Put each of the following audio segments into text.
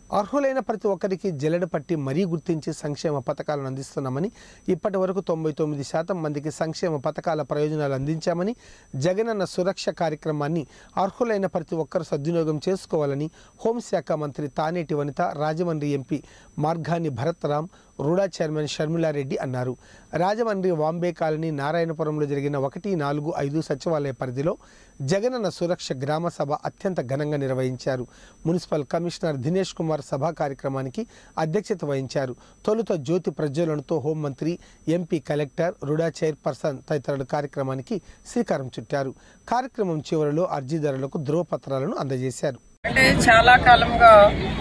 అర్హులైన ప్రతి ఒక్కరికి జల్లెడ పట్టి మరీ గుర్తించి సంక్షేమ పథకాలను అందిస్తున్నామని ఇప్పటి వరకు తొంభై తొమ్మిది శాతం మందికి సంక్షేమ పథకాల ప్రయోజనాలు అందించామని జగనన్న సురక్ష కార్యక్రమాన్ని అర్హులైన ప్రతి ఒక్కరు సద్వినియోగం చేసుకోవాలని హోంశాఖ మంత్రి Taneti Vanitha Rajahmundry MP Margani Bharatram RUDA chairman Sharmila Reddy అన్నారు రాజమండ్రి వాంబే కాలనీ నారాయణపురంలో జరిగిన ఒకటి నాలుగు ఐదు సచివాలయ పరిధిలో జగనన్న సురక్ష గ్రామ సభ అత్యంత ఘనంగా నిర్వహించారు మున్సిపల్ కమిషనర్ దినేష్ కుమార్ సభా కార్యక్రమానికి అధ్యక్షత వహించారు తొలుత జ్యోతి ప్రజ్వలనతో హోంమంత్రి ఎంపీ కలెక్టర్ రుడా చైర్పర్సన్ తదితరులు కార్యక్రమానికి శ్రీకారం చుట్టారు కార్యక్రమం చివరిలో అర్జీదారులకు ధ్రువపత్రాలను అందజేశారు అంటే చాలా కాలంగా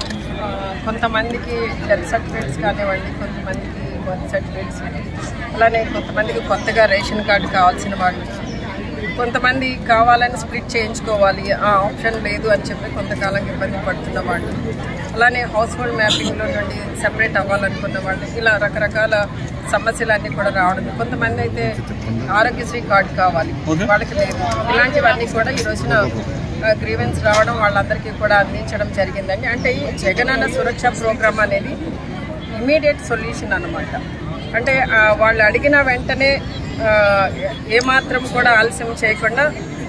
ఆ, కొంతమందికి డెత్ సర్టిఫికేట్స్ కానివ్వండి కొంతమందికి బర్త్ సర్టిఫికేట్స్ అలానే కొంతమందికి కొత్తగా రేషన్ కార్డు కావాల్సిన వాళ్ళు కొంతమంది కావాలని స్ప్లిట్ చేయించుకోవాలి ఆ ఆప్షన్ లేదు అని చెప్పి కొంతకాలంగా ఇబ్బంది పడుతున్న వాళ్ళు అలానే హౌస్ హోల్డ్ మ్యాపింగ్లో నుండి సెపరేట్ అవ్వాలనుకున్న వాళ్ళు ఇలా రకరకాల సమస్యలన్నీ కూడా రావడం కొంతమంది అయితే ఆరోగ్యశ్రీ కార్డు కావాలి వాళ్ళకి లేదు ఇలాంటివన్నీ కూడా ఈ రోజున గ్రీవెన్స్ రావడం వాళ్ళందరికీ కూడా అందించడం జరిగిందండి అంటే ఈ జగనన్న సురక్ష ప్రోగ్రామ్ అనేది ఇమీడియట్ సొల్యూషన్ అన్నమాట అంటే ఆ, వాళ్ళు అడిగిన వెంటనే ఆ, ఏమాత్రం కూడా ఆలస్యం చేయకుండా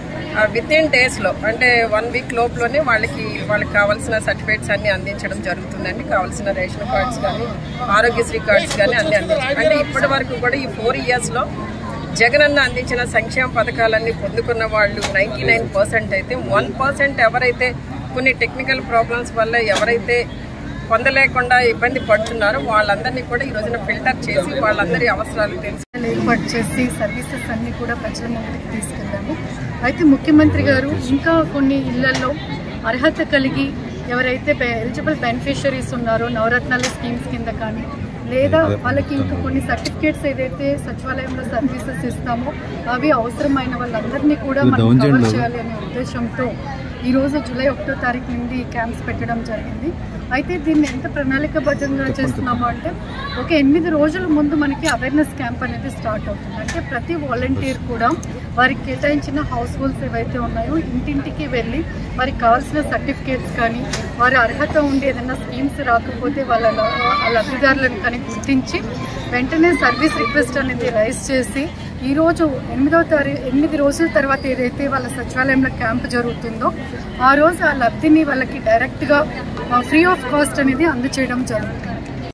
విత్ ఇన్ డేస్లో అంటే వన్ వీక్ లోపులోనే వాళ్ళకి వాళ్ళకి కావాల్సిన సర్టిఫికేట్స్ అన్ని అందించడం జరుగుతుందండి కావాల్సిన రేషన్ కార్డ్స్ కానీ ఆరోగ్యశ్రీ కార్డ్స్ కానీ అన్ని అందించడం అంటే ఇప్పటి వరకు కూడా ఈ ఫోర్ ఇయర్స్లో జగనన్న అందించిన సంక్షేమ పథకాలన్నీ పొందుకున్న వాళ్ళు నైంటీ నైన్ పర్సెంట్ అయితే వన్ పర్సెంట్ ఎవరైతే కొన్ని టెక్నికల్ ప్రాబ్లమ్స్ వల్ల ఎవరైతే పొందలేకుండా ఇబ్బంది పడుతున్నారో వాళ్ళందరినీ కూడా ఈ రోజున ఫిల్టర్ చేసి వాళ్ళందరి అవసరాలు తెలుసు ఏర్పాటు చేసి సర్వీసెస్ అన్ని కూడా ప్రజల ముందుకు తీసుకెళ్ళాము అయితే ముఖ్యమంత్రి గారు ఇంకా కొన్ని ఇళ్లలో అర్హత కలిగి ఎవరైతే ఎలిజిబుల్ బెనిఫిషరీస్ ఉన్నారో నవరత్నాల స్కీమ్స్ కింద కానీ లేదా వాళ్ళకి ఇంకా కొన్ని సర్టిఫికేట్స్ ఏదైతే సచివాలయంలో సర్వీసెస్ ఇస్తామో అవి అవసరమైన వాళ్ళందరినీ కూడా మనం కవర్ చేయాలి అనే ఉద్దేశంతో ఈ రోజు జూలై ఒకటో తారీఖు నుండి క్యాంప్స్ పెట్టడం జరిగింది అయితే దీన్ని ఎంత ప్రణాళికబద్ధంగా చేస్తున్నాము అంటే ఒక ఎనిమిది రోజుల ముందు మనకి అవేర్నెస్ క్యాంప్ అనేది స్టార్ట్ అవుతుంది అంటే ప్రతి వాలంటీర్ కూడా వారికి కేటాయించిన హౌస్ హోల్డ్స్ ఏవైతే ఉన్నాయో ఇంటింటికి వెళ్ళి వారికి కావాల్సిన సర్టిఫికేట్స్ కానీ వారి అర్హత ఉండి ఏదైనా స్కీమ్స్ రాకపోతే వాళ్ళ ఆ లబ్ధిదారులను కానీ గుర్తించి వెంటనే సర్వీస్ రిక్వెస్ట్ అనేది రైజ్ చేసి ఈ రోజు ఎనిమిదవ తారీఖు ఎనిమిది రోజుల తర్వాత ఏదైతే వాళ్ళ సచివాలయంలో క్యాంప్ జరుగుతుందో ఆ రోజు ఆ లబ్ధిని వాళ్ళకి డైరెక్ట్గా ఫ్రీ ఆఫ్ కాస్ట్ అనేది అందచేయడం జరుగుతుంది